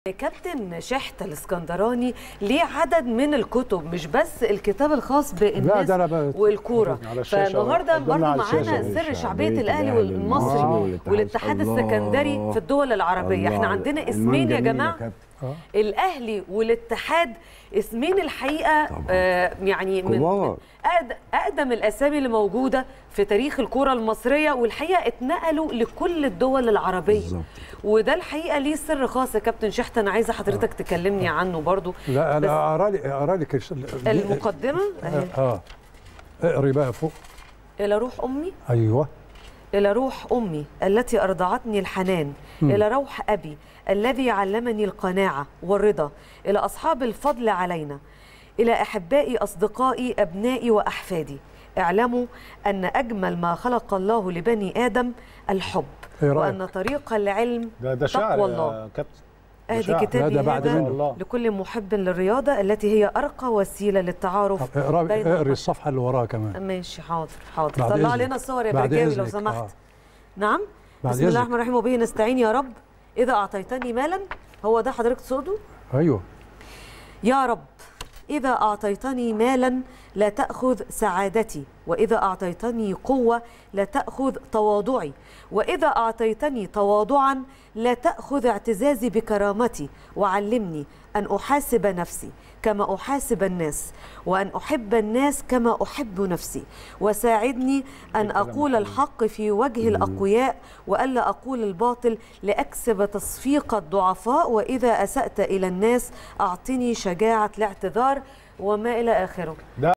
كابتن شحتة الاسكندراني ليه عدد من الكتب مش بس الكتاب الخاص لا بالناس ده انا بقى والكوره على الشاشة فالنهارده قدامنا برضه على معانا الشاشة. سر شعبيه الاهلي والمصري والاتحاد السكندري في الدول العربيه احنا عندنا اسمين يا جماعه الاهلي والاتحاد اسمين الحقيقه آه يعني من كبار. من أقد- اقدم الاسامي اللي موجوده في تاريخ الكره المصريه والحقيقه اتنقلوا لكل الدول العربيه بالظبط. وده الحقيقه ليه سر خاص يا كابتن شحته انا عايزه حضرتك تكلمني عنه برضو لا بس انا اقرا لك اقرا لك الش- المقدمه أهي. اه اقري بقى فوق الى روح امي ايوه إلى روح أمي التي أرضعتني الحنان إلى روح أبي الذي علمني القناعة والرضا إلى أصحاب الفضل علينا إلى أحبائي أصدقائي أبنائي وأحفادي اعلموا أن أجمل ما خلق الله لبني آدم الحب إيه رأيك؟ وأن طريق العلم ده ده شعر تقوى الله يا كابتن أهدي شعر. لا، كتابي ده بعد هذا منه. الله. لكل محب للرياضة التي هي أرقى وسيلة للتعارف طب اقرا بين اقري الصفحه اللي وراها كمان ماشي حاضر حاضر بعد طلع إذنك. لنا الصور يا بعد برجاوي لو إذنك. سمحت آه. نعم بعد بسم الله إذنك. الرحمن الرحيم وبه نستعين يا رب إذا أعطيتني مالا هو ده حضرتك تقصده ايوه يا رب إذا أعطيتني مالا لا تأخذ سعادتي وإذا أعطيتني قوة لا تأخذ تواضعي وإذا أعطيتني تواضعا لا تأخذ اعتزازي بكرامتي وعلمني أن أحاسب نفسي كما أحاسب الناس وأن أحب الناس كما أحب نفسي وساعدني أن أقول الحق في وجه الأقوياء وألا أقول الباطل لأكسب تصفيق الضعفاء وإذا أسأت إلى الناس أعطني شجاعة الاعتذار وما إلى آخره ده